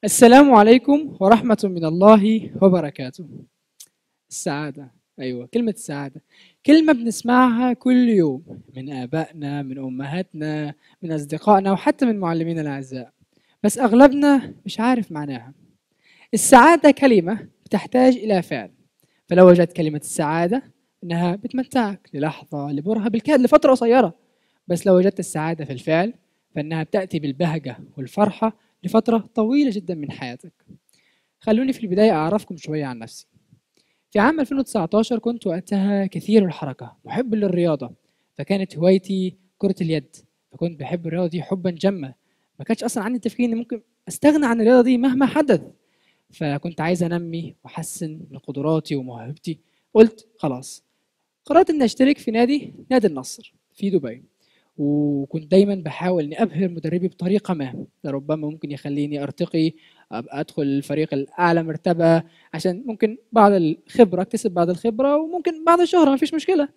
السلام عليكم ورحمة من الله وبركاته. السعادة، أيوه كلمة السعادة، كلمة بنسمعها كل يوم من آبائنا، من أمهاتنا، من أصدقائنا وحتى من معلمينا الأعزاء، بس أغلبنا مش عارف معناها. السعادة كلمة بتحتاج إلى فعل، فلو وجدت كلمة السعادة إنها بتمتعك للحظة لبرهة بالكاد لفترة قصيرة، بس لو وجدت السعادة في الفعل فإنها بتأتي بالبهجة والفرحة لفترة طويلة جدا من حياتك. خلوني في البداية أعرفكم شوية عن نفسي. في عام 2019 كنت وقتها كثير الحركة، محب للرياضة، فكانت هوايتي كرة اليد، فكنت بحب الرياضة دي حبا جما، ما كانش أصلا عندي تفكير إني ممكن أستغنى عن الرياضة دي مهما حدث، فكنت عايز أنمي وأحسن من قدراتي وموهبتي، قلت خلاص قررت إني أشترك في نادي نادي النصر في دبي. وكنت دايما بحاول اني ابهر مدربي بطريقه ما لربما ممكن يخليني ارتقي ابقى ادخل الفريق الاعلى مرتبه عشان ممكن بعض الخبره اكتسب بعض الخبره وممكن بعض الشهره ما فيش مشكله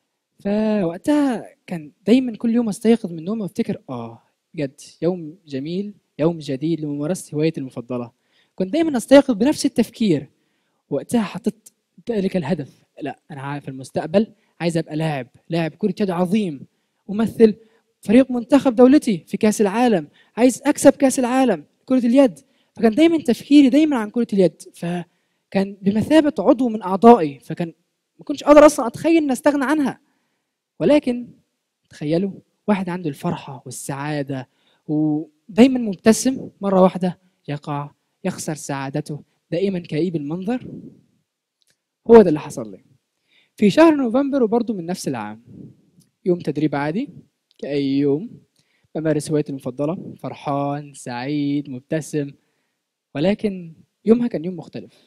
فوقتها كان دايما كل يوم استيقظ من النوم وافتكر اه بجد يوم جميل يوم جديد لممارسه هوايتي المفضله كنت دايما استيقظ بنفس التفكير وقتها حطيت ذلك الهدف لا انا عارف في المستقبل عايز ابقى لاعب لاعب كره يد عظيم امثل فريق منتخب دولتي في كاس العالم عايز اكسب كاس العالم كره اليد فكان دايما تفكيري دايما عن كره اليد فكان بمثابه عضو من اعضائي فكان ما كنتش اقدر اصلا اتخيل ان استغنى عنها ولكن تخيلوا واحد عنده الفرحه والسعاده ودايما مبتسم مره واحده يقع يخسر سعادته دائما كئيب المنظر هو ده اللي حصل لي في شهر نوفمبر وبرضه من نفس العام يوم تدريب عادي كأي يوم بمارس هوايتي المفضلة فرحان سعيد مبتسم ولكن يومها كان يوم مختلف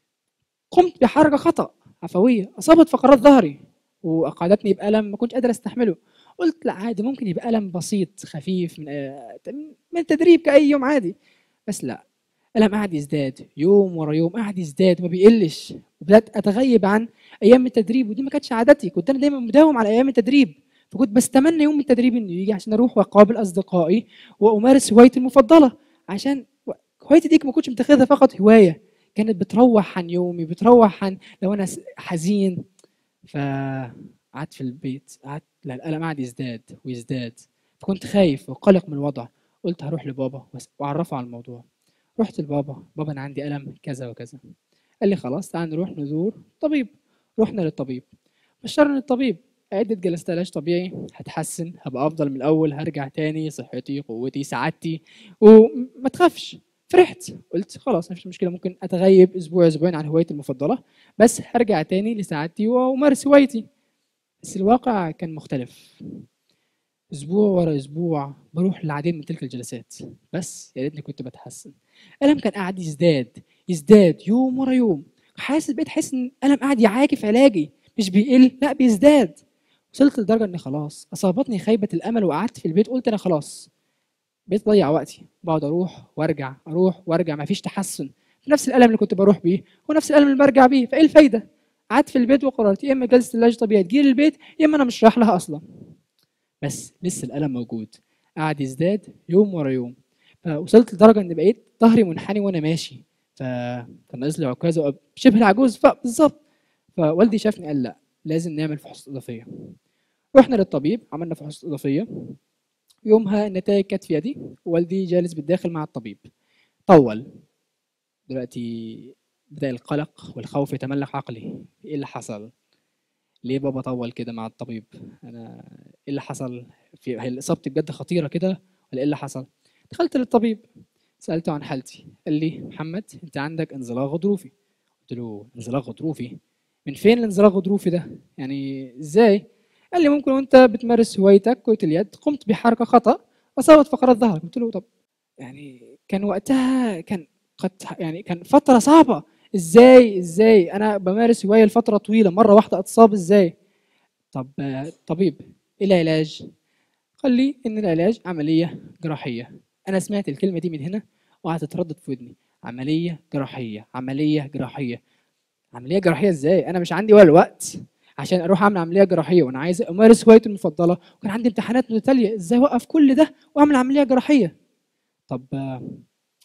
قمت بحركة خطأ عفوية أصابت فقرات ظهري وأقعدتني بألم ما كنتش قادر أستحمله قلت لا عادي ممكن يبقى ألم بسيط خفيف من من التدريب كأي يوم عادي بس لا الألم قاعد يزداد يوم ورا يوم قاعد يزداد ما بيقلش وبدأت أتغيب عن أيام التدريب ودي ما كانتش عادتي كنت أنا دايما مداوم على أيام التدريب فكنت بستمنى يوم التدريب انه يجي عشان اروح واقابل اصدقائي وامارس هوايتي المفضله عشان هوايتي دي ما كنتش متخذها فقط هوايه كانت بتروح عن يومي بتروح عن لو انا حزين فقعدت في البيت قعدت لا الالم قعد يزداد ويزداد فكنت خايف وقلق من الوضع قلت هروح لبابا واعرفه على الموضوع رحت لبابا بابا انا عندي الم كذا وكذا قال لي خلاص تعال نروح نزور طبيب رحنا للطبيب بشرني الطبيب عدة جلسات علاج طبيعي هتحسن هبقى افضل من الاول هرجع تاني صحتي قوتي سعادتي وما تخافش فرحت قلت خلاص مفيش مشكله ممكن اتغيب اسبوع اسبوعين عن هوايتي المفضله بس هرجع تاني لسعادتي وامارس هوايتي بس الواقع كان مختلف اسبوع ورا اسبوع بروح للعديد من تلك الجلسات بس يا ريتني كنت بتحسن الم كان قاعد يزداد يزداد يوم ورا يوم حاسس بقيت حاسس ان الم قاعد يعاكف علاجي مش بيقل لا بيزداد وصلت لدرجه اني خلاص اصابتني خيبه الامل وقعدت في البيت قلت انا خلاص بقيت بضيع وقتي بقعد اروح وارجع اروح وارجع مفيش تحسن نفس الالم اللي كنت بروح بيه ونفس الالم اللي برجع بيه فايه الفايده قعدت في البيت وقررت يا اما جلسه علاج طبيعي تجي البيت يا اما انا مش رايح لها اصلا بس لسه الالم موجود قعد يزداد يوم ورا يوم فوصلت لدرجه ان بقيت ظهري منحني وانا ماشي فكان ناقص لي عكازه شبه العجوز بالظبط فوالدي شافني قال لا لازم نعمل فحوصات اضافيه رحنا للطبيب عملنا فحوصات اضافيه يومها النتائج كانت في يدي والدي جالس بالداخل مع الطبيب طول دلوقتي بدا القلق والخوف يتملك عقلي ايه اللي حصل ليه بابا طول كده مع الطبيب انا ايه اللي حصل في هل اصابتي بجد خطيره كده ولا ايه اللي حصل دخلت للطبيب سالته عن حالتي قال لي محمد انت عندك انزلاق غضروفي قلت له انزلاق غضروفي من فين الانزلاق الغضروفي ده يعني ازاي قال لي ممكن وانت بتمارس هوايتك كرة اليد قمت بحركة خطأ أصابت فقرات ظهرك قلت له طب يعني كان وقتها كان قد يعني كان فترة صعبة ازاي ازاي انا بمارس هواية لفترة طويلة مرة واحدة اتصاب ازاي طب طبيب ايه العلاج قال لي ان العلاج عملية جراحية انا سمعت الكلمة دي من هنا وقعدت تردد في ودني عملية جراحية عملية جراحية عملية جراحية ازاي انا مش عندي ولا الوقت عشان اروح اعمل عمليه جراحيه وانا عايز امارس هوايتي المفضله وكان عندي امتحانات متتاليه ازاي اوقف كل ده واعمل عمليه جراحيه طب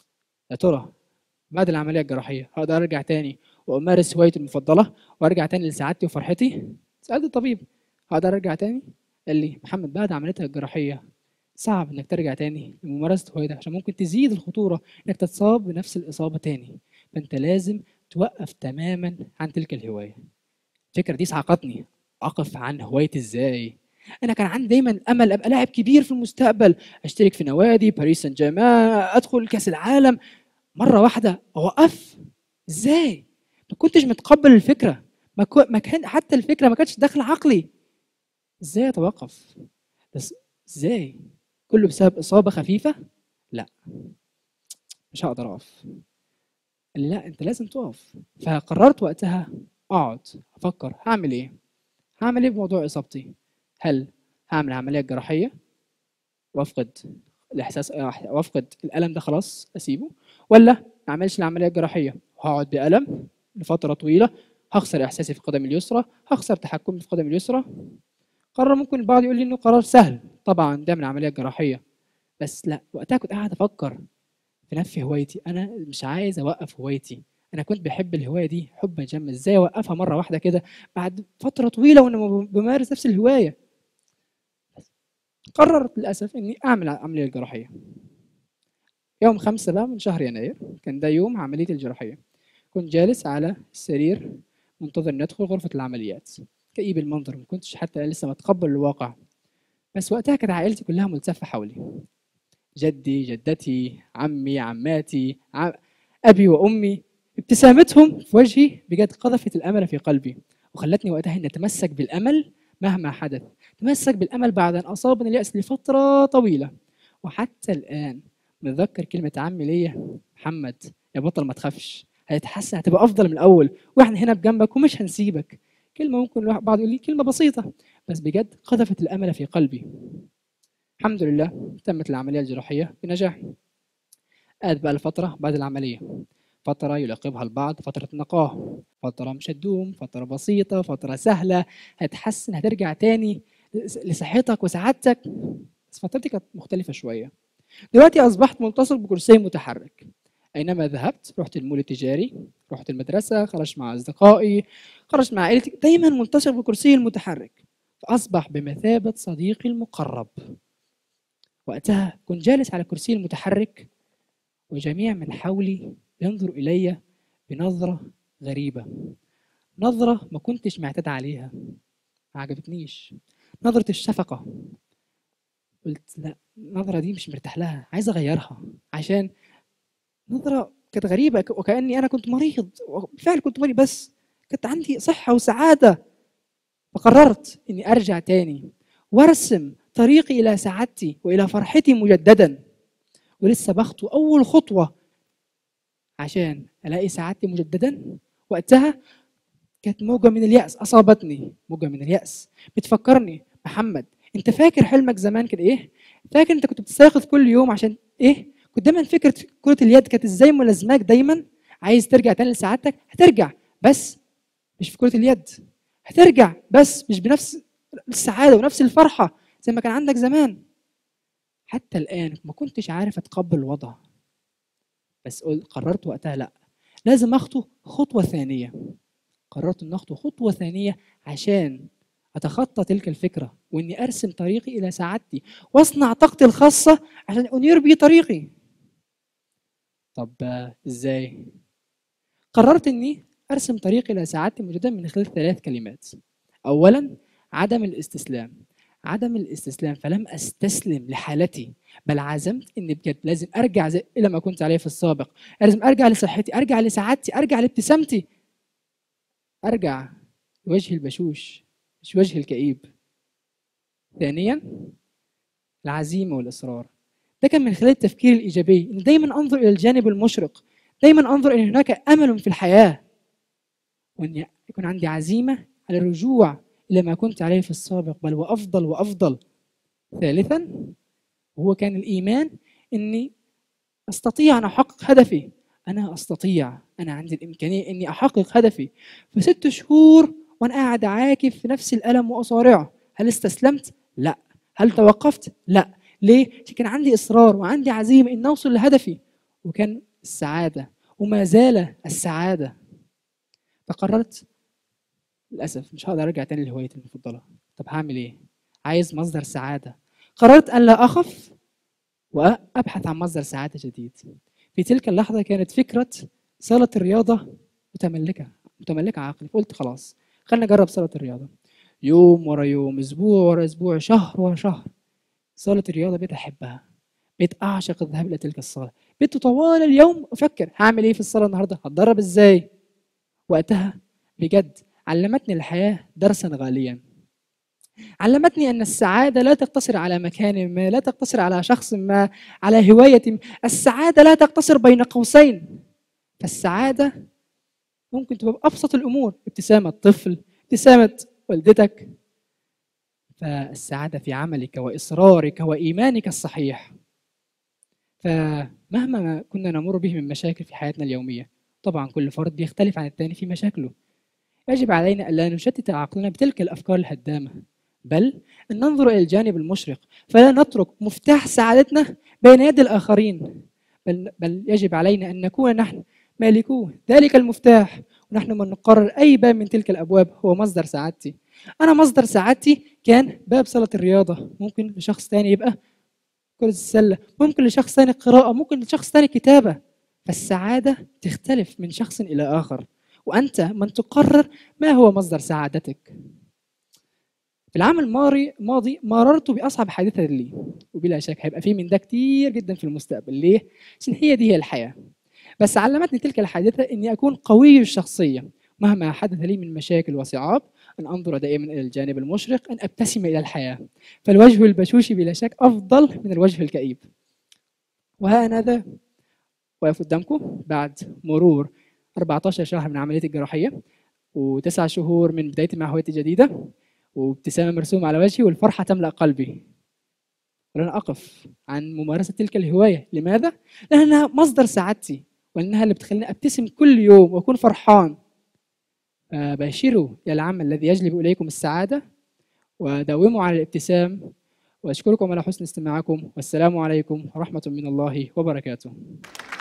يا ترى بعد العمليه الجراحيه هقدر ارجع تاني وامارس هوايتي المفضله وارجع تاني لسعادتي وفرحتي سالت الطبيب هقدر ارجع تاني قال لي محمد بعد عمليتك الجراحيه صعب انك ترجع تاني لممارسه هوايتك عشان ممكن تزيد الخطوره انك تتصاب بنفس الاصابه تاني فانت لازم توقف تماما عن تلك الهوايه الفكره دي صعقتني اقف عن هوايتي ازاي انا كان عندي دايما امل ابقى لاعب كبير في المستقبل اشترك في نوادي باريس سان جيرمان ادخل كاس العالم مره واحده اوقف ازاي ما كنتش متقبل الفكره ما, كو... ما كان حتى الفكره ما كانتش داخل عقلي ازاي اتوقف بس ازاي كله بسبب اصابه خفيفه لا مش هقدر اقف قال لي لا انت لازم تقف فقررت وقتها اقعد افكر هعمل ايه هعمل ايه بموضوع اصابتي هل هعمل عمليه جراحيه وافقد الاحساس وافقد الالم ده خلاص اسيبه ولا ما اعملش العمليه الجراحيه وهقعد بالم لفتره طويله هخسر احساسي في قدمي اليسرى هخسر تحكمي في قدمي اليسرى قرار ممكن البعض يقول لي انه قرار سهل طبعا ده من عمليه جراحيه بس لا وقتها كنت قاعد افكر في نفي هوايتي انا مش عايز اوقف هوايتي انا كنت بحب الهوايه دي حبا جما ازاي اوقفها مره واحده كده بعد فتره طويله وانا بمارس نفس الهوايه قررت للاسف اني اعمل عمليه جراحيه يوم خمسة بقى من شهر يناير كان ده يوم عملية الجراحية كنت جالس على السرير منتظر إني أدخل غرفة العمليات كئيب المنظر ما كنتش حتى لسه متقبل الواقع بس وقتها كانت عائلتي كلها ملتفة حولي جدي جدتي عمي عماتي عم... أبي وأمي ابتسامتهم في وجهي بجد قذفت الأمل في قلبي وخلتني وقتها إني أتمسك بالأمل مهما حدث تمسك بالأمل بعد أن أصابني اليأس لفترة طويلة وحتى الآن متذكر كلمة عمي ليا محمد يا بطل ما تخافش هتتحسن هتبقى أفضل من الأول وإحنا هنا بجنبك ومش هنسيبك كلمة ممكن الواحد بعض يقول لي كلمة بسيطة بس بجد قذفت الأمل في قلبي الحمد لله تمت العملية الجراحية بنجاح قعدت بقى الفترة بعد العملية فترة يلاقبها البعض فترة نقاه فترة مش هتدوم فترة بسيطة فترة سهلة هتحسن هترجع تاني لصحتك وسعادتك بس فترتي كانت مختلفة شوية دلوقتي أصبحت ملتصق بكرسي متحرك أينما ذهبت رحت المول التجاري رحت المدرسة خرجت مع أصدقائي خرجت مع عائلتي دايما ملتصق بكرسي المتحرك فأصبح بمثابة صديقي المقرب وقتها كنت جالس على كرسي المتحرك وجميع من حولي ينظر إلي بنظرة غريبة نظرة ما كنتش معتاد عليها ما عجبتنيش نظرة الشفقة قلت لا النظرة دي مش مرتاح لها عايز أغيرها عشان نظرة كانت غريبة وكأني أنا كنت مريض بالفعل كنت مريض بس كانت عندي صحة وسعادة فقررت إني أرجع تاني وأرسم طريقي إلى سعادتي وإلى فرحتي مجددا ولسه بخطو أول خطوة عشان ألاقي سعادتي مجددا وقتها كانت موجة من اليأس أصابتني موجة من اليأس بتفكرني محمد أنت فاكر حلمك زمان كان إيه؟ فاكر أنت كنت بتستيقظ كل يوم عشان إيه؟ كنت دايما فكرة كرة اليد كانت إزاي ملازماك دايما عايز ترجع تاني لسعادتك هترجع بس مش في كرة اليد هترجع بس مش بنفس السعادة ونفس الفرحة زي ما كان عندك زمان حتى الآن ما كنتش عارف أتقبل الوضع بس قلت قررت وقتها لا لازم أخطو خطوة ثانية قررت أن أخطو خطوة ثانية عشان أتخطى تلك الفكرة وإني أرسم طريقي إلى سعادتي وأصنع طاقتي الخاصة عشان أنير بيه طريقي طب إزاي؟ قررت إني أرسم طريقي إلى سعادتي مجددا من خلال ثلاث كلمات أولا عدم الاستسلام عدم الاستسلام فلم استسلم لحالتي بل عزمت اني بجد لازم ارجع زي الى ما كنت عليه في السابق لازم ارجع لصحتي ارجع لسعادتي ارجع لابتسامتي ارجع لوجهي البشوش مش وجهي الكئيب ثانيا العزيمه والاصرار ده كان من خلال التفكير الايجابي ان دايما انظر الى الجانب المشرق دايما انظر ان هناك امل في الحياه وان يكون عندي عزيمه على الرجوع إلى ما كنت عليه في السابق بل وأفضل وأفضل ثالثا وهو كان الإيمان أني أستطيع أن أحقق هدفي أنا أستطيع أنا عندي الإمكانية أني أحقق هدفي في ست شهور وأنا قاعد عاكف في نفس الألم وأصارعه هل استسلمت؟ لا هل توقفت؟ لا ليه؟ كان عندي إصرار وعندي عزيمة أن أوصل لهدفي وكان السعادة وما زال السعادة فقررت للأسف مش هقدر أرجع تاني لهوايتي المفضلة طب هعمل إيه؟ عايز مصدر سعادة قررت أن لا أخف وأبحث عن مصدر سعادة جديد في تلك اللحظة كانت فكرة صالة الرياضة متملكة متملكة عقلي قلت خلاص خلينا نجرب صالة الرياضة يوم ورا يوم أسبوع ورا أسبوع شهر ورا شهر صالة الرياضة بقيت أحبها بقيت أعشق الذهاب إلى تلك الصالة بقيت طوال اليوم أفكر هعمل إيه في الصالة النهاردة هتدرب إزاي وقتها بجد علمتني الحياة درسا غاليا علمتني أن السعادة لا تقتصر على مكان ما لا تقتصر على شخص ما على هواية ما السعادة لا تقتصر بين قوسين فالسعادة ممكن تبقى بأبسط الأمور ابتسامة طفل ابتسامة والدتك فالسعادة في عملك وإصرارك وإيمانك الصحيح فمهما ما كنا نمر به من مشاكل في حياتنا اليومية طبعا كل فرد بيختلف عن الثاني في مشاكله يجب علينا ألا نشتت عقلنا بتلك الأفكار الهدامة بل أن ننظر إلى الجانب المشرق فلا نترك مفتاح سعادتنا بين يد الآخرين بل, بل يجب علينا أن نكون نحن مالكو ذلك المفتاح ونحن من نقرر أي باب من تلك الأبواب هو مصدر سعادتي أنا مصدر سعادتي كان باب صلاة الرياضة ممكن لشخص تاني يبقى كرة السلة ممكن لشخص تاني قراءة ممكن لشخص تاني كتابة فالسعادة تختلف من شخص إلى آخر وأنت من تقرر ما هو مصدر سعادتك في العام الماضي ماضي مررت بأصعب حادثة لي وبلا شك هيبقى في من ده كتير جدا في المستقبل ليه؟ عشان هي دي هي الحياة بس علمتني تلك الحادثة إني أكون قوي الشخصية مهما حدث لي من مشاكل وصعاب أن أنظر دائما إلى الجانب المشرق أن أبتسم إلى الحياة فالوجه البشوش بلا شك أفضل من الوجه الكئيب وها أنا ذا واقف قدامكم بعد مرور 14 شهر من عمليتي الجراحية وتسع شهور من بدايتي مع هوايتي الجديدة وابتسامة مرسومة على وجهي والفرحة تملأ قلبي ولن أقف عن ممارسة تلك الهواية لماذا؟ لأنها مصدر سعادتي وأنها اللي بتخليني أبتسم كل يوم وأكون فرحان باشروا يا العمل الذي يجلب إليكم السعادة وداوموا على الابتسام وأشكركم على حسن استماعكم والسلام عليكم ورحمة من الله وبركاته